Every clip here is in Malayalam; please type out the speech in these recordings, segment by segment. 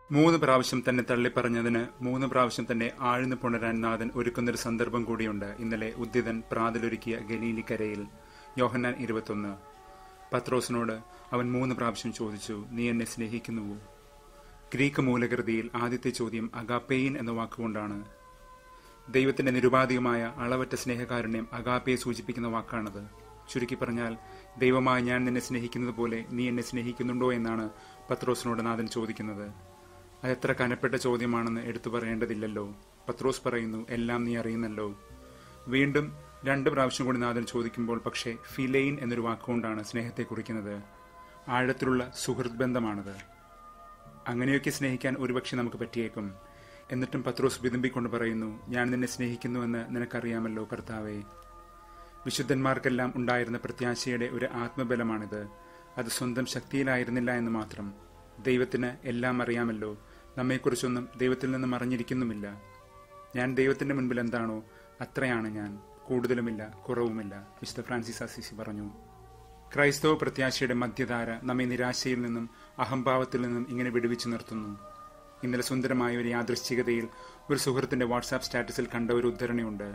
മൂന്ന് പ്രാവശ്യം തന്നെ തള്ളിപ്പറഞ്ഞതിന് മൂന്ന് പ്രാവശ്യം തന്നെ ആഴ്ന്നു പുണരാൻ നാഥൻ ഒരുക്കുന്നൊരു സന്ദർഭം കൂടിയുണ്ട് ഇന്നലെ ഉദ്ദിതൻ പ്രാതലൊരുക്കിയ ഗലീലിക്കരയിൽ യോഹന്നാൻ ഇരുപത്തൊന്ന് പത്രോസിനോട് അവൻ മൂന്ന് പ്രാവശ്യം ചോദിച്ചു നീ എന്നെ സ്നേഹിക്കുന്നുവോ ഗ്രീക്ക് മൂലകൃതിയിൽ ആദ്യത്തെ ചോദ്യം അഗാപ്പേയിൻ എന്ന വാക്കുകൊണ്ടാണ് ദൈവത്തിന്റെ നിരുപാധികമായ അളവറ്റ സ്നേഹകാരുണ്യം അഗാപ്പയെ സൂചിപ്പിക്കുന്ന വാക്കാണത് ചുരുക്കി പറഞ്ഞാൽ ദൈവമായി ഞാൻ നിന്നെ സ്നേഹിക്കുന്നത് പോലെ നീ എന്നെ സ്നേഹിക്കുന്നുണ്ടോ എന്നാണ് പത്രോസിനോട് നാഥൻ ചോദിക്കുന്നത് അതെത്ര കനപ്പെട്ട ചോദ്യമാണെന്ന് എടുത്തു പറയേണ്ടതില്ലല്ലോ പത്രോസ് പറയുന്നു എല്ലാം നീ അറിയുന്നല്ലോ വീണ്ടും രണ്ട് പ്രാവശ്യം കൂടി നാഥൻ ചോദിക്കുമ്പോൾ പക്ഷേ ഫിലെയിൻ എന്നൊരു വാക്കുകൊണ്ടാണ് സ്നേഹത്തെ കുറിക്കുന്നത് ആഴത്തിലുള്ള സുഹൃത്ത് ബന്ധമാണത് അങ്ങനെയൊക്കെ സ്നേഹിക്കാൻ ഒരുപക്ഷെ നമുക്ക് പറ്റിയേക്കും എന്നിട്ടും പത്രോസ് വിതുമ്പിക്കൊണ്ട് പറയുന്നു ഞാൻ നിന്നെ സ്നേഹിക്കുന്നുവെന്ന് നിനക്കറിയാമല്ലോ കർത്താവേ വിശുദ്ധന്മാർക്കെല്ലാം ഉണ്ടായിരുന്ന പ്രത്യാശയുടെ ഒരു ആത്മബലമാണിത് അത് സ്വന്തം ശക്തിയിലായിരുന്നില്ല എന്ന് മാത്രം ദൈവത്തിന് എല്ലാം അറിയാമല്ലോ നമ്മെക്കുറിച്ചൊന്നും ദൈവത്തിൽ നിന്നും അറിഞ്ഞിരിക്കുന്നുമില്ല ഞാൻ ദൈവത്തിന്റെ മുൻപിൽ എന്താണോ അത്രയാണ് ഞാൻ കൂടുതലുമില്ല കുറവുമില്ല വിശുദ്ധ ഫ്രാൻസിസ് അസിസി പറഞ്ഞു ക്രൈസ്തവ പ്രത്യാശയുടെ മധ്യധാര നമ്മെ നിരാശയിൽ നിന്നും അഹംഭാവത്തിൽ നിന്നും ഇങ്ങനെ വിടുവിച്ചു നിർത്തുന്നു ഇന്നലെ സുന്ദരമായ ഒരു യാദൃശ്ചികതയിൽ ഒരു സുഹൃത്തിന്റെ വാട്സാപ്പ് സ്റ്റാറ്റസിൽ കണ്ട ഒരു ഉദ്ധരണിയുണ്ട്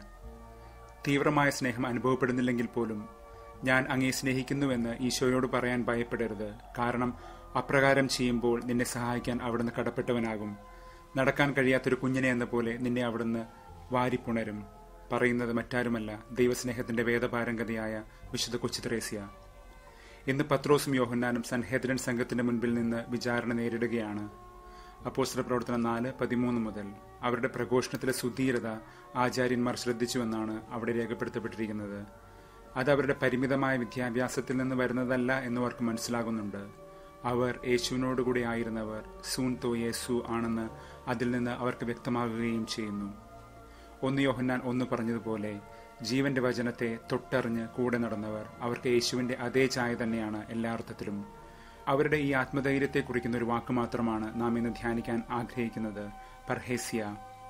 തീവ്രമായ സ്നേഹം അനുഭവപ്പെടുന്നില്ലെങ്കിൽ പോലും ഞാൻ അങ്ങേ സ്നേഹിക്കുന്നുവെന്ന് ഈശോയോട് പറയാൻ ഭയപ്പെടരുത് കാരണം അപ്രകാരം ചെയ്യുമ്പോൾ നിന്നെ സഹായിക്കാൻ അവിടുന്ന് കടപ്പെട്ടവനാകും നടക്കാൻ കഴിയാത്തൊരു കുഞ്ഞിനെ എന്ന പോലെ നിന്നെ അവിടുന്ന് വാരിപ്പുണരും പറയുന്നത് മറ്റാരുമല്ല ദൈവസ്നേഹത്തിന്റെ വേദപാരംഗതയായ വിശുദ്ധ കൊച്ചു ത്രേസ്യ ഇന്ന് പത്രോസും യോഹന്നാനും സൻഹേദ്രൻ സംഘത്തിന്റെ മുൻപിൽ നിന്ന് വിചാരണ നേരിടുകയാണ് അപ്പോസ്റ്റർ പ്രവർത്തനം നാല് പതിമൂന്ന് മുതൽ അവരുടെ പ്രഘോഷണത്തിലെ സുധീരത ആചാര്യന്മാർ ശ്രദ്ധിച്ചുവെന്നാണ് അവിടെ രേഖപ്പെടുത്തപ്പെട്ടിരിക്കുന്നത് അത് അവരുടെ പരിമിതമായ വിദ്യാഭ്യാസത്തിൽ നിന്ന് വരുന്നതല്ല എന്നവർക്ക് മനസ്സിലാകുന്നുണ്ട് അവർ യേശുവിനോടുകൂടി ആയിരുന്നവർ സൂൻ തോ യേസു ആണെന്ന് അതിൽ നിന്ന് അവർക്ക് വ്യക്തമാകുകയും ചെയ്യുന്നു ഒന്ന് യോഹന്നാൻ ഒന്ന് പറഞ്ഞതുപോലെ ജീവന്റെ വചനത്തെ തൊട്ടറിഞ്ഞ് കൂടെ നടന്നവർ അവർക്ക് യേശുവിന്റെ അതേ ചായ തന്നെയാണ് എല്ലാ അർത്ഥത്തിലും അവരുടെ ഈ ആത്മധൈര്യത്തെ കുറിക്കുന്ന ഒരു വാക്ക് മാത്രമാണ് നാം ഇന്ന് ധ്യാനിക്കാൻ ആഗ്രഹിക്കുന്നത് പർഹേസ്യ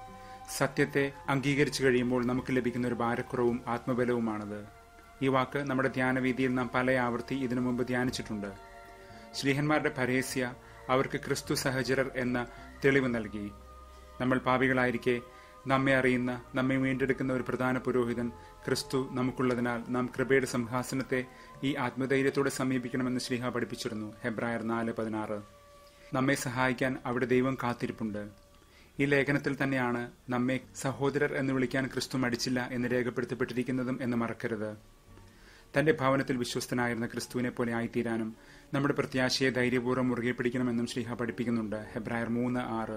സത്യത്തെ അംഗീകരിച്ചു കഴിയുമ്പോൾ നമുക്ക് ലഭിക്കുന്ന ഒരു ഭാരക്കുറവും ആത്മബലവുമാണത് ഈ വാക്ക് നമ്മുടെ ധ്യാനവീതിയിൽ നാം പല ആവർത്തി ഇതിനു മുമ്പ് ധ്യാനിച്ചിട്ടുണ്ട് ശ്രീഹന്മാരുടെ പരേസ്യ അവർക്ക് ക്രിസ്തു സഹചരർ എന്ന തെളിവ് നൽകി നമ്മൾ പാപികളായിരിക്കെ നമ്മെ അറിയുന്ന നമ്മെ വീണ്ടെടുക്കുന്ന ഒരു പ്രധാന പുരോഹിതൻ ക്രിസ്തു നമുക്കുള്ളതിനാൽ നാം കൃപയുടെ സംഹാസനത്തെ ഈ ആത്മധൈര്യത്തോടെ സമീപിക്കണമെന്ന് ശ്രീഹ പഠിപ്പിച്ചിരുന്നു ഹെബ്രായർ നാല് പതിനാറ് നമ്മെ സഹായിക്കാൻ അവിടെ ദൈവം കാത്തിരിപ്പുണ്ട് ഈ ലേഖനത്തിൽ തന്നെയാണ് നമ്മെ സഹോദരർ എന്ന് വിളിക്കാൻ ക്രിസ്തു മടിച്ചില്ല എന്ന് രേഖപ്പെടുത്തപ്പെട്ടിരിക്കുന്നതും എന്ന് മറക്കരുത് തന്റെ ഭവനത്തിൽ വിശ്വസ്തനായിരുന്ന ക്രിസ്തുവിനെ പോലെ ആയിത്തീരാനും നമ്മുടെ പ്രത്യാശയെ ധൈര്യപൂർവ്വം മുറുകെ പിടിക്കണമെന്നും ശ്രീഹ പഠിപ്പിക്കുന്നുണ്ട് ഹെബ്രായർ മൂന്ന് ആറ്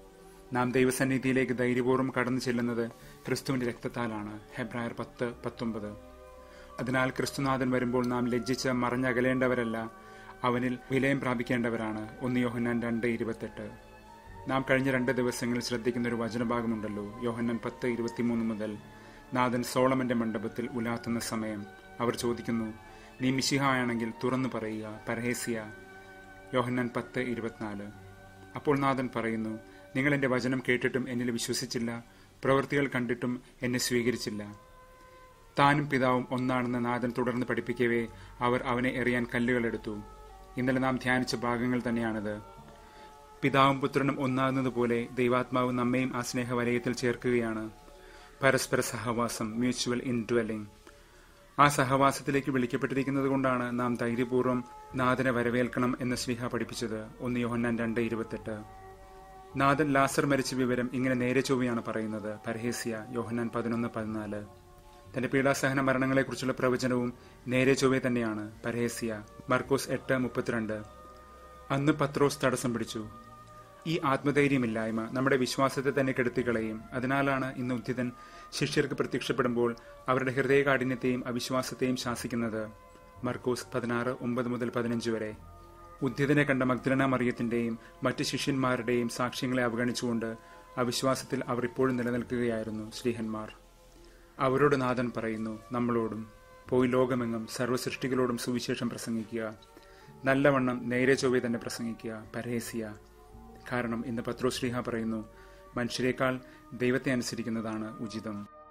നാം ദൈവസന്നിധിയിലേക്ക് ധൈര്യപൂർവ്വം കടന്നു ചെല്ലുന്നത് ക്രിസ്തുവിന്റെ രക്തത്താലാണ് ഹെബ്രായർ പത്ത് പത്തൊമ്പത് അതിനാൽ ക്രിസ്തുനാഥൻ വരുമ്പോൾ നാം ലജ്ജിച്ച് മറഞ്ഞകലേണ്ടവരല്ല അവനിൽ വിലയം പ്രാപിക്കേണ്ടവരാണ് ഒന്ന് യോഹന്നാൻ രണ്ട് ഇരുപത്തെട്ട് നാം കഴിഞ്ഞ രണ്ട് ദിവസങ്ങളിൽ ശ്രദ്ധിക്കുന്ന ഒരു വചനഭാഗമുണ്ടല്ലോ യോഹന്നാൻ പത്ത് ഇരുപത്തിമൂന്ന് മുതൽ നാഥൻ സോളമന്റെ മണ്ഡപത്തിൽ ഉലാത്തുന്ന സമയം അവർ ചോദിക്കുന്നു നീ മിശിഹായാണെങ്കിൽ തുറന്നു പറയുക പരഹേസിയ യോഹന്നാൻ പത്ത് ഇരുപത്തിനാല് അപ്പോൾ നാഥൻ പറയുന്നു നിങ്ങൾ എന്റെ വചനം കേട്ടിട്ടും എന്നിൽ വിശ്വസിച്ചില്ല പ്രവൃത്തികൾ കണ്ടിട്ടും എന്നെ സ്വീകരിച്ചില്ല താനും പിതാവും ഒന്നാണെന്ന് നാഥൻ തുടർന്ന് പഠിപ്പിക്കവേ അവർ അവനെ എറിയാൻ കല്ലുകളെടുത്തു ഇന്നലെ നാം ധ്യാനിച്ച ഭാഗങ്ങൾ തന്നെയാണിത് പിതാവും പുത്രനും ഒന്നാകുന്നതുപോലെ ദൈവാത്മാവ് നമ്മയും ആ സ്നേഹവലയത്തിൽ ചേർക്കുകയാണ് പരസ്പര സഹവാസം മ്യൂച്വൽ ഇൻഡ്വെല്ലിംഗ് ആ സഹവാസത്തിലേക്ക് വിളിക്കപ്പെട്ടിരിക്കുന്നത് കൊണ്ടാണ് നാം ധൈര്യപൂർവ്വം നാഥനെ വരവേൽക്കണം എന്ന് ശ്രീഹ പഠിപ്പിച്ചത് ഒന്ന് യോഹന്നാൻ രണ്ട് ഇരുപത്തെട്ട് നാഥൻ ലാസർ മരിച്ച വിവരം ഇങ്ങനെ നേരെ ചൊവ്വയാണ് പറയുന്നത് പരഹേസ്യ യോഹന്നാൻ പതിനൊന്ന് പതിനാല് തന്റെ പീഡാസഹന മരണങ്ങളെക്കുറിച്ചുള്ള പ്രവചനവും നേരെ ചൊവ്വേ തന്നെയാണ് പരഹേസ്യ മർക്കോസ് എട്ട് മുപ്പത്തിരണ്ട് അന്ന് പത്രോസ് തടസ്സം പിടിച്ചു ഈ ആത്മധൈര്യമില്ലായ്മ നമ്മുടെ വിശ്വാസത്തെ തന്നെ കെടുത്തിക്കളയും അതിനാലാണ് ഇന്ന് ഉദ്ധിതൻ ശിഷ്യർക്ക് പ്രത്യക്ഷപ്പെടുമ്പോൾ അവരുടെ ഹൃദയകാഠിന്യത്തെയും അവിശ്വാസത്തെയും ശാസിക്കുന്നത് മർക്കോസ് പതിനാറ് ഒമ്പത് മുതൽ പതിനഞ്ച് വരെ ഉദ്ധിതനെ കണ്ട മഗ്ദലന മറിയത്തിന്റെയും മറ്റ് ശിഷ്യന്മാരുടെയും സാക്ഷ്യങ്ങളെ അവഗണിച്ചുകൊണ്ട് അവിശ്വാസത്തിൽ അവർ ഇപ്പോഴും നിലനിൽക്കുകയായിരുന്നു ശ്രീഹന്മാർ അവരോട് നാഥൻ പറയുന്നു നമ്മളോടും പോയി ലോകമെങ്ങും സർവ്വസൃഷ്ടികളോടും സുവിശേഷം പ്രസംഗിക്കുക നല്ലവണ്ണം നേരെ ചൊവ്വെ തന്നെ പ്രസംഗിക്കുക പരേസിയ കാരണം ഇന്ന് പത്രോ ശ്രീഹ പറയുന്നു മനുഷ്യരെക്കാൾ ദൈവത്തെ അനുസരിക്കുന്നതാണ് ഉചിതം